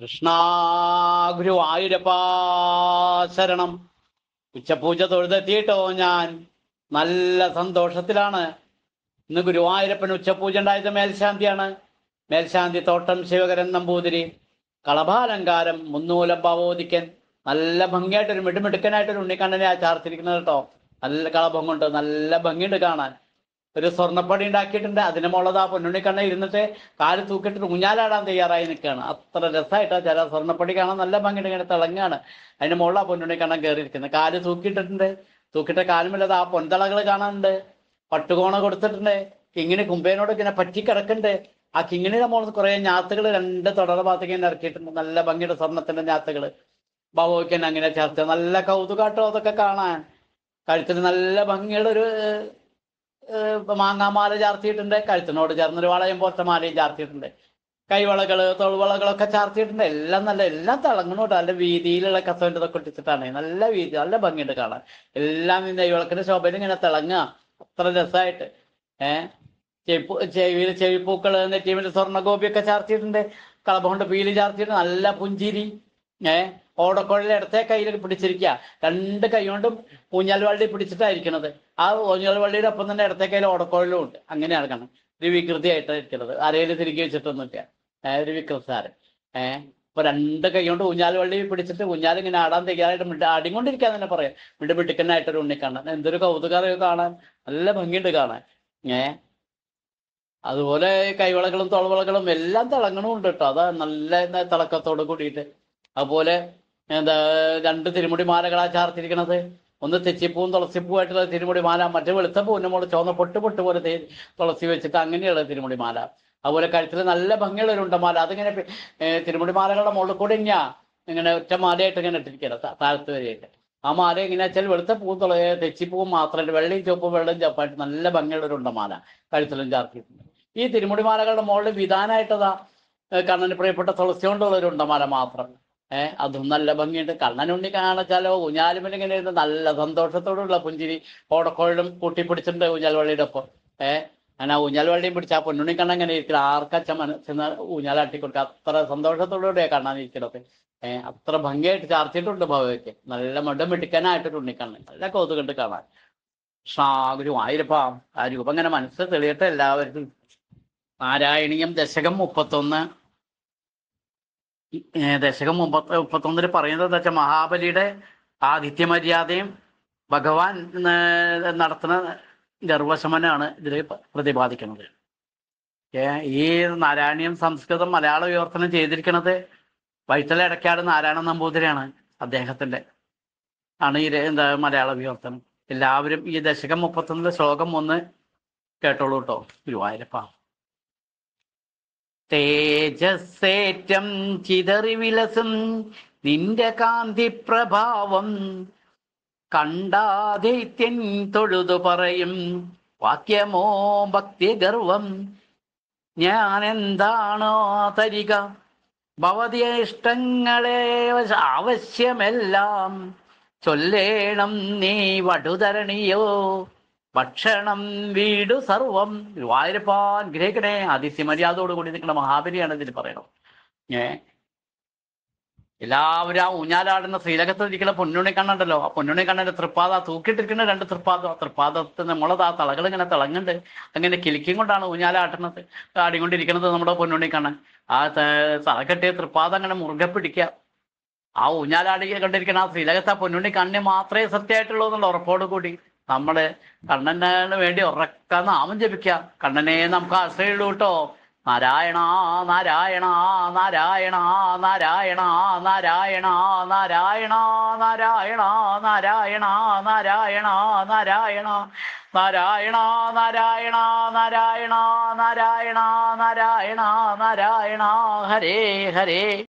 കൃഷ്ണ ഗുരുവായൂരപ്പാ ശരണം ഉച്ചപൂജ തൊഴുതെത്തിയിട്ടോ ഞാൻ നല്ല സന്തോഷത്തിലാണ് ഇന്ന് ഗുരുവായൂരപ്പൻ ഉച്ചപൂജ ഉണ്ടായത് മേൽശാന്തിയാണ് മേൽശാന്തി തോട്ടം ശിവകരൻ നമ്പൂതിരി കളഭാലങ്കാരം മുന്നൂലം ഭവോദിക്കൻ നല്ല ഭംഗിയായിട്ട് ഒരു മിടുമിടുക്കനായിട്ട് ഒരു ഉണ്ണിക്കണ്ണനെ ആ ചാർത്തിരിക്കുന്നത് കേട്ടോ നല്ല കളഭം കൊണ്ട് നല്ല ഭംഗിയുണ്ട് കാണാൻ ഒരു സ്വർണ്ണപ്പടി ഉണ്ടാക്കിയിട്ടുണ്ട് അതിന് മുകളിൽ ആ പൊന്നുണ്ണിക്കണ്ണ ഇരുന്നിട്ട് കാല് തൂക്കിയിട്ട് ഊഞ്ഞാലാടാൻ തയ്യാറായി നിൽക്കുകയാണ് അത്ര രസമായിട്ടാ ചില സ്വർണ്ണപ്പടി കാണാൻ നല്ല ഭംഗിയുണ്ട് ഇങ്ങനെ തിളങ്ങാണ് അതിന് മുകളിൽ ആ പൊന്നുണ്ണിക്കണ്ണൻ കയറിയിരിക്കുന്നത് കാല് തൂക്കിയിട്ടിട്ടുണ്ട് തൂക്കിയിട്ട കാലുമില്ലാതെ ആ പൊന്തളകൾ കാണാനുണ്ട് പട്ടുകോണ കൊടുത്തിട്ടുണ്ട് കിങ്ങിന് കുമ്പേനോട് ഇങ്ങനെ പറ്റി കിടക്കുന്നുണ്ട് ആ കിങ്ങിണിയുടെ മുകളിൽ കുറെ ഞാത്തുകൾ രണ്ട് തുടർ ഭാഗത്തേക്ക് ഇങ്ങനെ ഇറക്കിയിട്ടുണ്ട് നല്ല ഭംഗിയുടെ സ്വർണ്ണത്തിന്റെ ഞാത്തുകൾ ബാബുക്കൻ അങ്ങനെ ചേർത്ത് നല്ല കൗതുകാട്ടോ അതൊക്കെ കാണാൻ കഴുത്തിന് നല്ല ഭംഗിയുള്ള ഒരു ഏഹ്, മാങ്ങാമാല ചാർത്തിയിട്ടുണ്ട് കഴുത്തിനോട് ചേർന്നൊരു വളയം പോലത്തെ മാലയും ചാർത്തിയിട്ടുണ്ട് കൈവളകള് തോൾവളകളൊക്കെ ചാർത്തിയിട്ടുണ്ട് എല്ലാം നല്ല എല്ലാം തിളങ്ങണോട്ടോ നല്ല വീതിയിലുള്ള കസവിന്റെ ഇതൊക്കെ ഇട്ടിട്ടാണ് നല്ല വീതി നല്ല ഭംഗിയുണ്ട് കാണാൻ എല്ലാം ഈ നെയ്വിളക്കിന്റെ ശോഭയിൽ ഇങ്ങനെ തിളങ്ങുക അത്ര രസമായിട്ട് ഏഹ് ചെവിപ്പൂ ചെവിയിൽ ചെവിപ്പൂക്കള് നെറ്റിമിൽ സ്വർണ്ണഗോപിയൊക്കെ ചാർത്തിയിട്ടുണ്ട് കളഭ കൊണ്ട് പീലി ചാർത്തിയിട്ട് നല്ല പുഞ്ചിരി ഏഹ് ഓടക്കുഴലിൽ ഇടത്തെ കയ്യിൽ പിടിച്ചിരിക്കുക രണ്ട് കൈ കൊണ്ടും ഊഞ്ഞാൽ വള്ളി പിടിച്ചിട്ടായിരിക്കണത് ആ ഊഞ്ഞാൽ വള്ളിയുടെ ഒപ്പം തന്നെ ഇടത്തെ കയ്യിൽ ഓടക്കുഴലും ഉണ്ട് അങ്ങനെയാണ് കാണുന്നത് ഒരു വികൃതിയായിട്ട് ഇരിക്കുന്നത് അരയിൽ തിരികെ വെച്ചിട്ടൊന്നുമില്ല ഏഹ് ഒരു വികൃസാരൻ ഏഹ് ഇപ്പൊ രണ്ട് കൈ കൊണ്ട് ഊഞ്ഞാൽ വള്ളി പിടിച്ചിട്ട് ഊഞ്ഞാൽ ഇങ്ങനെ ആടാൻ തയ്യാറായിട്ട് മിണ്ട ആടിക്കൊണ്ടിരിക്കാൻ തന്നെ പറയാം മിണ്ട് മിടുക്കനായിട്ടൊരു ഉണ്ണിക്കണ്ണൻ എന്തൊരു കൗതുകാരൊക്കെ കാണാൻ നല്ല ഭംഗിയുണ്ട് കാണാൻ ഏഹ് അതുപോലെ കൈവളകളും തോൾവളകളും എല്ലാം തിളങ്ങണമുണ്ട് കേട്ടോ അതാ നല്ല എന്താ തിളക്കത്തോട് കൂടിയിട്ട് അതുപോലെ എന്താ രണ്ട് തിരുമുടി മാലകളാ ചാർത്തിരിക്കണത് ഒന്ന് തെച്ചിപ്പൂവും തുളസിപ്പൂവായിട്ടുള്ള തിരുമുടി മാല മറ്റേ വെളുത്ത പൂവിന്റെ മുകളിൽ ചുവന്ന പൊട്ട് പൊട്ട് പോലെ തേ- തുളസി വെച്ചിട്ട് അങ്ങനെയുള്ള തിരുമുടി മാല അതുപോലെ കഴുത്തിൽ നല്ല ഭംഗിയുള്ള ഒരു ഉണ്ടമാല അതിങ്ങനെ പി- ഏ, തിരുമുടി മാലകളുടെ മുകളിൽ കൂടെ ഇങ്ങനെ ഇങ്ങനെ ഒറ്റ മാലയായിട്ട് ഇങ്ങനെ ഇട്ടിരിക്കണം ത- താഴത്ത് വരെയായിട്ട് ആ മാല എങ്ങനെയാ വെച്ചാൽ വെളുത്ത പൂവും തുള തെച്ചിപ്പൂവും മാത്രമല്ല വെള്ളയും ചുവപ്പും വെള്ളയും ചുവപ്പായിട്ട് നല്ല ഭംഗിയുള്ള ഒരു ഉണ്ടമാല കഴുത്തിലും ചാർത്തിയിട്ടുണ്ട് ഈ തിരുമുടി മാലകളുടെ മുകളിൽ വിധാനമായിട്ടതാ ഏ, കണ്ണന് പ്രിയപ്പെട്ട തുളസി കൊണ്ടുള്ള ഒരു ഉണ്ടമാല മാത്രം ഏഹ് അതും നല്ല ഭംഗിയുണ്ട് കണ്ണനുണ്ണി കാണച്ചാലോ ഊഞ്ഞാലുമിൽ ഇങ്ങനെ ഇരുന്ന് നല്ല സന്തോഷത്തോടുള്ള പുഞ്ചിരി ഓടക്കോഴിലും കൂട്ടിപ്പിടിച്ചിട്ടുണ്ട് ഊഞ്ഞാൽ വള്ളിയുടെ ഒപ്പം ഏഹ് അങ്ങനെ ആ ഊഞ്ഞാൽ വള്ളിയും പിടിച്ച് ആ പൊന്നുണ്ണി കണ്ണൻ ഇങ്ങനെ ഇരിക്കണം ആർക്കച്ച മനസ്സിന്ന് ഊഞ്ഞാലാട്ടി കൊടുക്കുക അത്ര സന്തോഷത്തോടുകൂടിയാ കാണാൻ ഇരിക്കണത് ഏഹ് അത്ര ഭംഗിയായിട്ട് ചാർത്തിയിട്ടുണ്ട് ഭവയ്ക്ക് നല്ല മടം മിടുക്കനായിട്ടൊരു ഉണ്ണിക്കണ്ണൻ നല്ല കൗതുകണ്ട് കാണാൻ ഷാഗുരു ആയിരപ്പാ ആ രൂപം ഇങ്ങനെ മനസ്സിൽ തെളിയട്ടെ എല്ലാവർക്കും നാരായണീയം ദശകം മുപ്പത്തൊന്ന് ഏ, ദശകം മുപ്പത്തി മുപ്പത്തൊന്നില് പറയുന്നത് എന്താ വെച്ചാൽ മഹാബലിയുടെ ആതിഥ്യമര്യാദയും ഭഗവാൻ ഏ, നടത്തുന്ന ഗർവശമനാണ് ഇതിൽ പ്രതിപാദിക്കുന്നത് ഏ, ഈ നാരായണീയം സംസ്കൃതം മലയാള വിവർത്തനം ചെയ്തിരിക്കുന്നത് വൈത്തല ഇടയ്ക്കാട് നാരായണ നമ്പൂതിരിയാണ് അദ്ദേഹത്തിന്റെ ആണ് ഈ ര- എന്താ മലയാള വിവർത്തനം എല്ലാവരും ഈ ദശകം മുപ്പത്തൊന്നിലെ ശ്ലോകം ഒന്ന് കേട്ടോളൂ കേട്ടോ ഗുരുവായൂരപ്പ തേജസ്സേറ്റം ചിതറി വിലസും നിന്റെ കാന്തി പ്രഭാവം കണ്ടാദൈത്യൻ തൊഴുതു പറയും വാക്യമോ ഭക്തിഗർവം ഞാൻ എന്താണോ തരിക ഭവതിയ ഇഷ്ടങ്ങളെ ആവശ്യമെല്ലാം ചൊല്ലേണം നീ വടുതരണിയോ ഭക്ഷണം വീട് സർവം വായൂരപ്പാൻ ഗ്രഹിക്കണേ അതിഥ്യമര്യാദയോട് കൂടി നിൽക്കുന്ന മഹാബലിയാണ് ഇതിൽ പറയണം ഏ എല്ലാവരും ആ ഊഞ്ഞാലാടുന്ന ശ്രീലകത്ത് ഇരിക്കുന്ന പൊന്നുണ്ണി കണ്ണുണ്ടല്ലോ ആ പൊന്നുണ്ണി കണ്ണന്റെ തൃപ്പാത തൂക്കിയിട്ടിരിക്കുന്ന രണ്ട് തൃപ്പാദം ആ തൃപ്പാദത്ത് നമ്മളത് ആ തളകൾ ഇങ്ങനെ തിളങ്ങുന്നുണ്ട് അങ്ങനെ കിലിക്കും കൊണ്ടാണ് ഊഞ്ഞാലാട്ടുന്നത് ആടിക്കൊണ്ടിരിക്കുന്നത് നമ്മുടെ പൊന്നുണ്ണി കണ്ണൻ ആ ത- തലക്കെട്ടിയ തൃപ്പാദം അങ്ങനെ മുറുകെ പിടിക്കുക ആ ഊഞ്ഞാലാടി കണ്ടിരിക്കുന്ന ആ ശ്രീലകത്ത് ആ പൊന്നുണ്ണി കണ്ണിന് മാത്രമേ സത്യമായിട്ടുള്ളൂ എന്നുള്ള ഉറപ്പോട് കൂടി നമ്മള് കണ്ണന് വേണ്ടി ഉറക്ക നാമം ജപിക്കുക കണ്ണനെ നമുക്ക് ആശ്രയുള്ളൂ കേട്ടോ നാരായണ നാരായണ നാരായണ നാരായണ നാരായണ നാരായണ നാരായണ നാരായണ നാരായണ നാരായണ നാരായണ നാരായണ നാരായണ നാരായണ നാരായണ നാരായണ ഹരേ ഹരേ